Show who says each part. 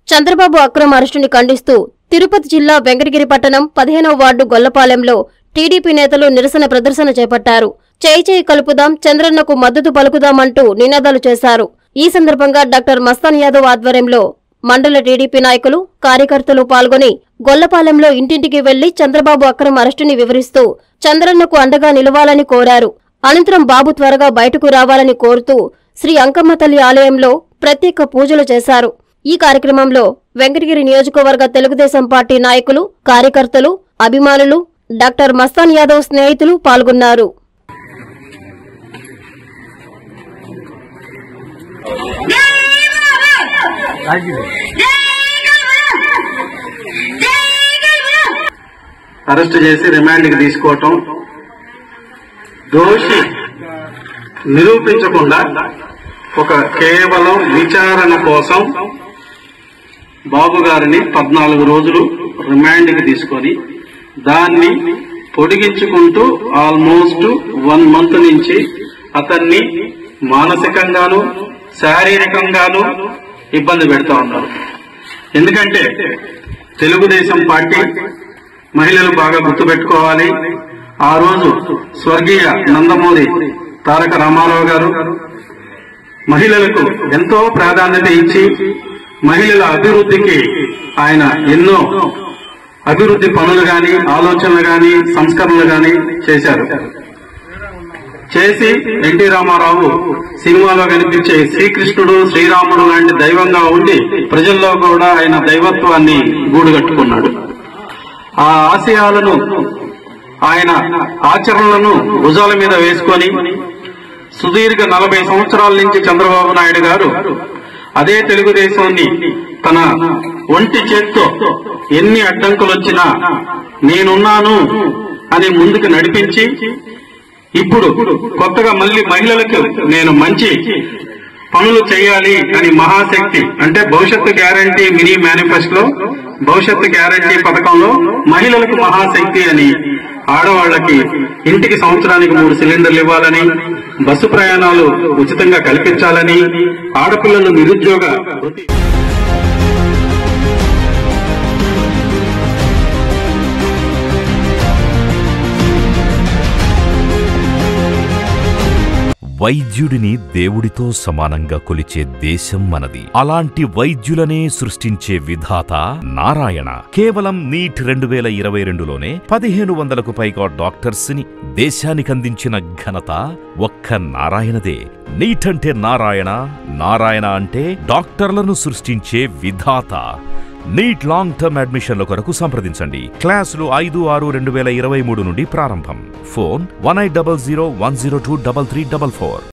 Speaker 1: చంద్రబాబు అక్రమ అరెస్టుని ఖండిస్తూ తిరుపతి జిల్లా వెంకటగిరి పట్టణం పదిహేనవ వార్డు గొల్లపాలెంలో టీడీపీ నేతలు నిరసన ప్రదర్శన చేపట్టారు చేయి చేయి కలుపుదాం చంద్రన్నకు మద్దతు పలుకుదామంటూ నినాదాలు చేశారు ఈ సందర్భంగా డాక్టర్ మస్తాన్ యాదవ్ ఆధ్వర్యంలో మండల టీడీపీ నాయకులు కార్యకర్తలు పాల్గొని గొల్లపాలెంలో ఇంటింటికి వెళ్లి చంద్రబాబు అక్రమ అరెస్టుని వివరిస్తూ చంద్రన్నకు అండగా నిలవాలని కోరారు అనంతరం బాబు త్వరగా బయటకు రావాలని కోరుతూ శ్రీ అంకమ్మ తల్లి ఆలయంలో ప్రత్యేక పూజలు చేశారు ఈ కార్యక్రమంలో వెంకటగిరి నియోజకవర్గ తెలుగుదేశం పార్టీ నాయకులు కార్యకర్తలు అభిమానులు డాక్టర్ మస్తాన్ యాదవ్ స్నేహితులు పాల్గొన్నారు
Speaker 2: అరెస్ట్ చేసి రిమాండ్కి తీసుకోవటం దోషి నిరూపించకుండా ఒక కేవలం విచారణ కోసం బాబు గారిని పద్నాలుగు రోజులు రిమాండ్కి తీసుకొని దాన్ని పొడిగించుకుంటూ ఆల్మోస్ట్ వన్ మంత్ నుంచి అతన్ని మానసికంగాను శారీరకంగాను ఇబ్బంది పెడతా ఉన్నారు ఎందుకంటే తెలుగుదేశం పార్టీ మహిళలు బాగా గుర్తుపెట్టుకోవాలి ఆ రోజు స్వర్గీయ నందమూరి తారక రామారావు గారు మహిళలకు ఎంతో ప్రాధాన్యత ఇచ్చి మహిళల అభివృద్ధికి ఆయన ఎన్నో అభివృద్ధి పనులు గాని ఆలోచనలు గాని సంస్కరణలు గాని చేశారు చేసి ఎన్టీ రామారావు సినిమాలో కనిపించే శ్రీకృష్ణుడు శ్రీరాముడు లాంటి దైవంగా ఉండి ప్రజల్లో కూడా ఆయన దైవత్వాన్ని గూడుగట్టుకున్నాడు ఆ ఆశయాలను ఆయన ఆచరణలను భుజాల మీద వేసుకొని సుదీర్ఘ నలభై సంవత్సరాల నుంచి చంద్రబాబు నాయుడు గారు అదే తెలుగుదేశాన్ని తన ఒంటి చేత్తో ఎన్ని అడ్డంకులు వచ్చినా నేనున్నాను అని ముందుకు నడిపించి ఇప్పుడు కొత్తగా మళ్ళీ మహిళలకు నేను మంచి పనులు చేయాలి అని మహాశక్తి అంటే భవిష్యత్తు గ్యారంటీ మినీ మేనిఫెస్టో భవిష్యత్తు గ్యారంటీ పథకంలో మహిళలకు మహాశక్తి అని ఆడవాళ్లకి ఇంటికి సంవత్సరానికి మూడు సిలిండర్లు ఇవ్వాలని బస్సు ప్రయాణాలు ఉచితంగా కల్పించాలని ఆడపిల్లలు నిరుద్యోగ వృత్తి
Speaker 3: వైద్యుడిని దేవుడితో సమానంగా కొలిచే దేశం మనది అలాంటి వైద్యులనే సృష్టించే విధాత నారాయణ కేవలం నీట్ రెండు వేల ఇరవై రెండులోనే పదిహేను వందలకు పైగా డాక్టర్స్ ని దేశానికందించిన ఘనత ఒక్క నారాయణదే నీట్ అంటే నారాయణ నారాయణ అంటే డాక్టర్లను సృష్టించే విధాత నీట్ లాంగ్ టర్మ్ అడ్మిషన్ల కొరకు సంప్రదించండి క్లాసులు ఐదు ఆరు రెండు వేల ఇరవై మూడు నుండి ప్రారంభం phone one eight double zero one zero two double three double four